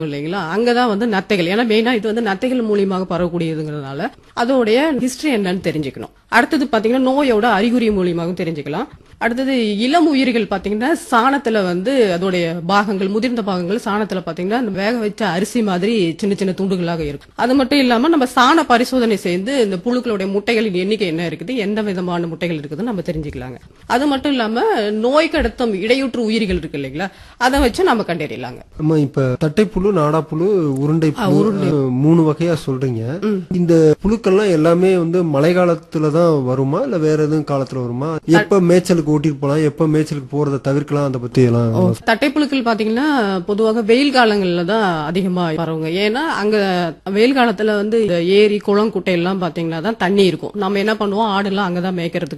இல்லைங்களா அங்கதான் வந்து நத்தைகள் ஏன்னா மெயினா இது வந்து நத்தைகள் மூலியமாக பரவக்கூடியதுங்கிறதுனால அதோடைய ஹிஸ்டரி என்னன்னு தெரிஞ்சுக்கணும் அடுத்தது பாத்தீங்கன்னா நோயோட அறிகுறி மூலியமாகவும் தெரிஞ்சுக்கலாம் அடுத்தது இளம் உயிர்கள் பாத்தீங்கன்னா சாணத்துல வந்து அதோடைய பாகங்கள் முதிர்ந்த பாகங்கள் சாணத்துல பாத்தீங்கன்னா அந்த வேக வச்ச அரிசி மாதிரி சின்ன சின்ன துண்டுகளாக இருக்கும் அது மட்டும் இல்லாம நம்ம சாண பரிசோதனை செய்து இந்த புழுக்களுடைய முட்டைகளின் எண்ணிக்கை என்ன இருக்குது எந்த விதமான முட்டைகள் இருக்குதுன்னு நம்ம தெரிஞ்சுக்கலாங்க அது மட்டும் இல்லாம நோய் கடத்தும் இடையூற்று உயிரிகள் இருக்கு இல்லைங்களா அதை வச்சு நம்ம கண்டறியலாங்க ஆமா இப்ப தட்டைப்புழு நாடாப்புழு உருண்டை புழு அஹ், மூணு வகையா சொல்றீங்க இந்த புழுக்கள்லாம் எல்லாமே வந்து மழை காலத்துல தான் வருமா இல்ல வேற எதுவும் காலத்துல வருமா எப்ப மேய்ச்சலுக்கு ஓட்டிட்டு போலாம் எப்ப மேய்ச்சலுக்கு போறதை தவிர்க்கலாம் அதை பத்தி எல்லாம் தட்டைப்புழுக்கள் பாத்தீங்கன்னா பொதுவாக வெயில் காலங்கள்ல தான் அதிகமா பரவுங்க ஏன்னா அங்க வெயில் காலத்துல வந்து இந்த ஏரி குளம் குட்டை எல்லாம் பாத்தீங்கன்னா தான் தண்ணி இருக்கும் நம்ம என்ன பண்ணுவோம் ஆடு எல்லாம் அங்கதான் மேய்க்கிறதுக்கு